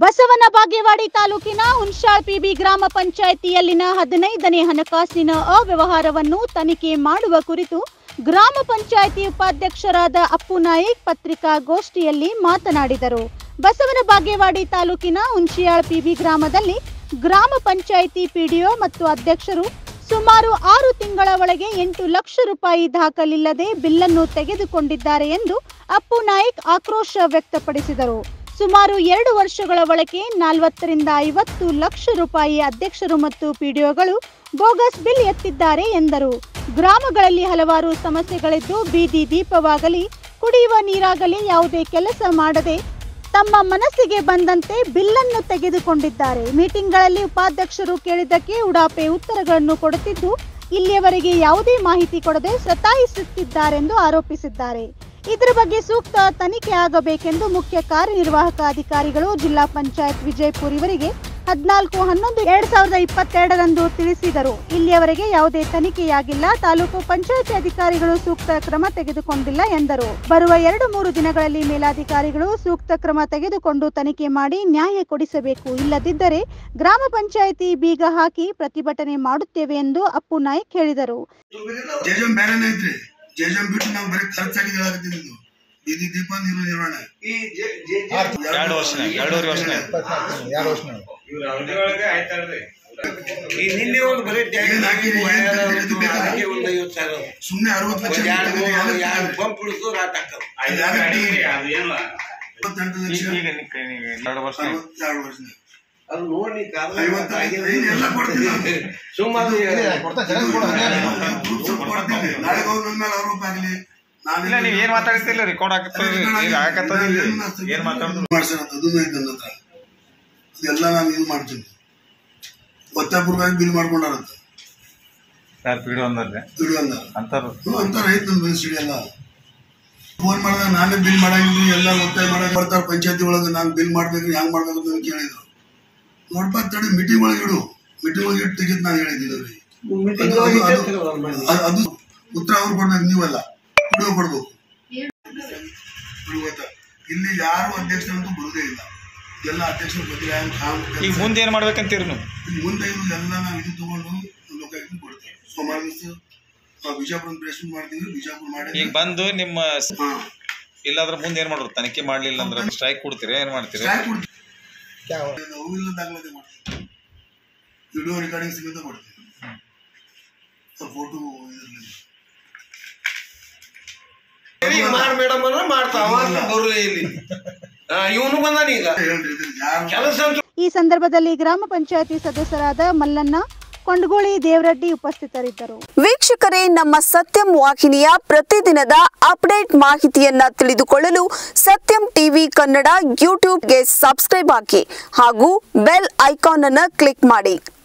ಬಸವನ ಬಾಗೇವಾಡಿ ತಾಲೂಕಿನ ಹುಣಸಾಳ್ ಪಿಬಿ ಗ್ರಾಮ ಪಂಚಾಯಿತಿಯಲ್ಲಿನ ಹದಿನೈದನೇ ಹಣಕಾಸಿನ ಅವ್ಯವಹಾರವನ್ನು ತನಿಖೆ ಮಾಡುವ ಕುರಿತು ಗ್ರಾಮ ಪಂಚಾಯಿತಿ ಉಪಾಧ್ಯಕ್ಷರಾದ ಅಪ್ಪು ನಾಯಿಕ್ ಪತ್ರಿಕಾಗೋಷ್ಠಿಯಲ್ಲಿ ಮಾತನಾಡಿದರು ಬಸವನ ಬಾಗೇವಾಡಿ ತಾಲೂಕಿನ ಹುಣಸಿಯಾಳ್ ಪಿಬಿ ಗ್ರಾಮದಲ್ಲಿ ಗ್ರಾಮ ಪಂಚಾಯಿತಿ ಪಿಡಿಒ ಮತ್ತು ಅಧ್ಯಕ್ಷರು ಸುಮಾರು ಆರು ತಿಂಗಳ ಒಳಗೆ ಎಂಟು ಲಕ್ಷ ರೂಪಾಯಿ ದಾಖಲಿಲ್ಲದೆ ಬಿಲ್ಲನ್ನು ತೆಗೆದುಕೊಂಡಿದ್ದಾರೆ ಎಂದು ಅಪ್ಪು ನಾಯ್ಕ್ ಆಕ್ರೋಶ ವ್ಯಕ್ತಪಡಿಸಿದರು ಸುಮಾರು ಎರಡು ವರ್ಷಗಳ ಒಳಗೆ ನಲವತ್ತರಿಂದ ಐವತ್ತು ಲಕ್ಷ ರೂಪಾಯಿ ಅಧ್ಯಕ್ಷರು ಮತ್ತು ಪಿಡಿಒಗಳು ಬೋಗಸ್ ಬಿಲ್ ಎತ್ತಿದ್ದಾರೆ ಎಂದರು ಗ್ರಾಮಗಳಲ್ಲಿ ಹಲವಾರು ಸಮಸ್ಯೆಗಳಿದ್ದು ಬೀದಿ ದೀಪವಾಗಲಿ ಕುಡಿಯುವ ನೀರಾಗಲಿ ಯಾವುದೇ ಕೆಲಸ ಮಾಡದೆ ತಮ್ಮ ಮನಸ್ಸಿಗೆ ಬಂದಂತೆ ಬಿಲ್ಲನ್ನು ತೆಗೆದುಕೊಂಡಿದ್ದಾರೆ ಮೀಟಿಂಗ್ಗಳಲ್ಲಿ ಉಪಾಧ್ಯಕ್ಷರು ಕೇಳಿದ್ದಕ್ಕೆ ಉಡಾಪೆ ಉತ್ತರಗಳನ್ನು ಕೊಡುತ್ತಿದ್ದು ಇಲ್ಲಿಯವರೆಗೆ ಯಾವುದೇ ಮಾಹಿತಿ ಕೊಡದೆ ಸತಾಯಿಸುತ್ತಿದ್ದಾರೆಂದು ಆರೋಪಿಸಿದ್ದಾರೆ ಇದರ ಬಗ್ಗೆ ಸೂಕ್ತ ತನಿಖೆ ಆಗಬೇಕೆಂದು ಮುಖ್ಯ ಕಾರ್ಯನಿರ್ವಾಹಕ ಅಧಿಕಾರಿಗಳು ಜಿಲ್ಲಾ ಪಂಚಾಯತ್ ವಿಜಯಪುರ ಇವರಿಗೆ ಹದಿನಾಲ್ಕು ಹನ್ನೊಂದು ಎರಡ್ ಸಾವಿರದ ಇಪ್ಪತ್ತೆರಡರಂದು ತಿಳಿಸಿದರು ಇಲ್ಲಿಯವರೆಗೆ ಯಾವುದೇ ತನಿಖೆಯಾಗಿಲ್ಲ ತಾಲೂಕು ಪಂಚಾಯತಿ ಅಧಿಕಾರಿಗಳು ಸೂಕ್ತ ಕ್ರಮ ತೆಗೆದುಕೊಂಡಿಲ್ಲ ಎಂದರು ಬರುವ ಎರಡು ಮೂರು ದಿನಗಳಲ್ಲಿ ಮೇಲಾಧಿಕಾರಿಗಳು ಸೂಕ್ತ ಕ್ರಮ ತೆಗೆದುಕೊಂಡು ತನಿಖೆ ಮಾಡಿ ನ್ಯಾಯ ಕೊಡಿಸಬೇಕು ಇಲ್ಲದಿದ್ದರೆ ಗ್ರಾಮ ಪಂಚಾಯಿತಿ ಬೀಗ ಹಾಕಿ ಪ್ರತಿಭಟನೆ ಮಾಡುತ್ತೇವೆ ಎಂದು ಅಪ್ಪು ನಾಯ್ಕ್ ಹೇಳಿದರು ಜೇಜಂ ಬೇರೆನೇ ಐತ್ರಿ ಜೇಜಂ ಬಿಟ್ಟು ನಾವು ಬರೀ ಖರ್ಚಾಗಿ ಹೇಳಾಕತ್ತೀವಿ ಇದು ಬೀದಿ ದೀಪ ನೀರು ನಿರ್ವಹಣೆ ಈ ಜೆ- ಜೆ- ಜೆ- ಎರಡು ವರ್ಷನೇ ಎರಡೂವರೆ ವರ್ಷನೇ ಎರಡು ವರ್ಷ ಇವ್ರ ಅವಧಿ ಒಳಗೆ ಆಯ್ತಲ್ರಿ ಈ ನಿನ್ನೆ ಒಂದು ಬರೀ ಟ್ಯಾಂಕ್ ಏನ್ ಹಾಕಿರಿ? ಏನ್ ಹಾಕಿ ತಂದಿರಿ? ಬೇಕಾ? ಹಾಕಿ ಒಂದು ಐವತ್ತು ಸಾವಿರ ಸುಮ್ನೆ ಅರವತ್ತು ಲಕ್ಷ ಒಂದ್ ಎರಡು ತೆಗೆದು ಮೂರು- ಯಾವ್ದಕ್ಕೆ ಎರಡು ತೆಗೆದ್ರಿ? ಪಂಪ್ ಇಳಿದು ರಾಟ್ ಹಾಕೋದು ಇಪ್ಪತ್ತೆಂಟು ಲಕ್ಷ ಈಗ ಈಗ ನೀವು ಎರಡು ವರ್ಷ ಅರವತ್ತೆರಡು ವರ್ಷ ಅದು ನೋಡಿ ಐವತ್ತು ಐದು ಎಲ್ಲ ಕೊಡ್ತೀನಿ ನಾನು. ಸುಮ್ಮನೆ ಕೊಡ್ತಾನೆ ಚೆನ್ನಾಗಿ ಕೊಡು ಹಂಗೆ. ಪ್ರೂಫ್ ಸ್ವಲ್ಪ ಕೊಡ್ತೀನಿ ನಾಳೆ ಅವ್ರು ನನ್ನ ಮೇಲೆ ಆರೋಪ ಆಗಲಿ ನಾನು ಇಲ್ಲ ನೀವ್ ಏನ್ ಮಾತಾಡ್ತಿಲ್ಲ ರೆಕಾರ್ಡ್ ಆಗತ್ತದ ಈಗ ಆಗತ್ತದ ಏನ್ ಮಾತಾಡುದು ಮಾಡ್ಸೋದು ಅದನ್ನು ಐತೆ ನನ್ನ ಹತ್ರ ಅದೆಲ್ಲ ನಾನು ಇದು ಮಾಡ್ತೀನಿ ಒತ್ತಾಪುರವಾಗಿ ಬಿಲ್ ಮಾಡ್ಕೊಂಡಾರಂತ ಯಾರು ಪೀಡು ಅಂದ್ರೆ ದುಡ್ಡು ಅಂದ ಅಂತಾರ ಹ್ಞೂ ಅಂತ ರೈತ ನಮ್ಮ ಬಿಲ್ ಎಲ್ಲ ಫೋನ್ ಮಾಡಿದಾಗ ನಾನೇ ಬಿಲ್ ಮಾಡಂಗಿಲ್ಲ ಎಲ್ಲ ಒತ್ತಾಯ ಮಾಡಕ್ ಬರ್ತಾರೆ ಪಂಚಾಯತಿ ಒಳಗೆ ನಾನು ಬಿಲ್ ಮಾಡ್ಬೇಕು ಹೆಂಗ್ ಮಾಡ್ಬೇಕು ಅಂತ ಕೇಳಿದ್ರು ನೋಡ್ಪ ತಡಿ ಮೀಟಿಂಗ್ ಒಳಗೆ ಇಡು ಮೀಟಿಂಗ್ ಒಳಗೆ ಇಟ್ಟು ತೆಗಿದ್ ನಾನು ಹೇಳಿದ್ದೀನಿ ಅವ್ರಿಗೆ ಮೀಟಿಂಗ್ ಅದು- ಅದು- ಅದು- ಅದು ಉತ್ತರ ಅವ್ರು ಕೊಡ್ಬೇಕು ನೀವಲ್ಲ ಬಿಡುವ ಕೊಡ್ಬೇಕು ಬಿಡುವ ಇಲ್ಲಿ ಯಾರು ಅಧ್ಯಕ್ಷರಂತೂ ಬರುದೇ ಇಲ್ಲ ಎಲ್ಲ ಅಧ್ಯಕ್ಷರು ಬದಲಾಯ ಈಗ ಮುಂದೆ ಏನ್ ಮಾಡ್ಬೇಕಂತೀರಿ ನೀವು ಮುಂದೆ ಇವ್ರು ಎಲ್ಲ ನಾವು ಇದು ತಗೊಂಡು ಲೋಕಾಯುಕ್ತ ಕೊಡ್ತೇವೆ ಸೋಮವಾರ ದಿವಸ ನಾವು ಬಿಜಾಪುರ ಪ್ರೆಸ್ಮೆಂಟ್ ಮಾಡ್ತೀವಿ ಬಿಜಾಪುರ ಮಾಡಿ ಈಗ ಬಂದು ನಿಮ್ಮ ಹಾ ಇಲ್ಲಾಂದ್ರೆ ಮುಂದೆ ಏನ್ ಮಾಡೋರು ತನಿಖೆ ಮಾಡ್ಲಿಲ್ಲ ಅಂದ್ರೆ ಸ್ಟ್ರೈಕ್ ಕೊಡ್ತೀರಾ ಏನ್ ಮಾಡ್ತೀರಾ ಸ್ಟ್ರೈಕ್ ಕೊಡ್ತೀವಿ ಕ್ಯಾವ? ಅವಿಲ್ಲ ದಾಖಲಾತಿ ಮಾಡ್ತೀವಿ ವಿಡಿಯೋ ರೆಕಾರ್ಡಿಂಗ್ ಸಮೇತ ಕೊಡ್ತೀವಿ ಫೋಟೋ ಇದರಲ್ಲಿ ಮಾಡ್ ಮೇಡಮ್ ಅಂದ್ರೆ ಮಾಡ್ತಾವ ಬರುದೇ ಇಲ್ಲಿ ಇವನು ಬಂದಾನ ಈಗ ಹೇಳ್ರಿ ಇದನ್ನ ಯಾರು ಕೆಲಸ ಅಂತೂ ಈ ಸಂದರ್ಭದಲ್ಲಿ ಗ್ರಾಮ ಪಂಚಾಯತಿ ಸದಸ್ಯರಾದ ಮಲ್ಲಣ್ಣ ಕೊಂಡಗೋಳಿ ದೇವರೆಡ್ಡಿ ಉಪಸ್ಥಿತರಿದ್ದರು ವೀಕ್ಷಕರೇ ನಮ್ಮ ಸತ್ಯಂ ವಾಹಿನಿಯ ಪ್ರತಿದಿನದ ಅಪ್ಡೇಟ್ ಮಾಹಿತಿಯನ್ನ ತಿಳಿದುಕೊಳ್ಳಲು ಸತ್ಯಂ ಟಿವಿ ಕನ್ನಡ ಯೂಟ್ಯೂಬ್ಗೆ ಸಬ್ಸ್ಕ್ರೈಬ್ ಹಾಕಿ ಹಾಗೂ ಬೆಲ್ ಐಕಾನ್ ಅನ್ನು ಕ್ಲಿಕ್ ಮಾಡಿ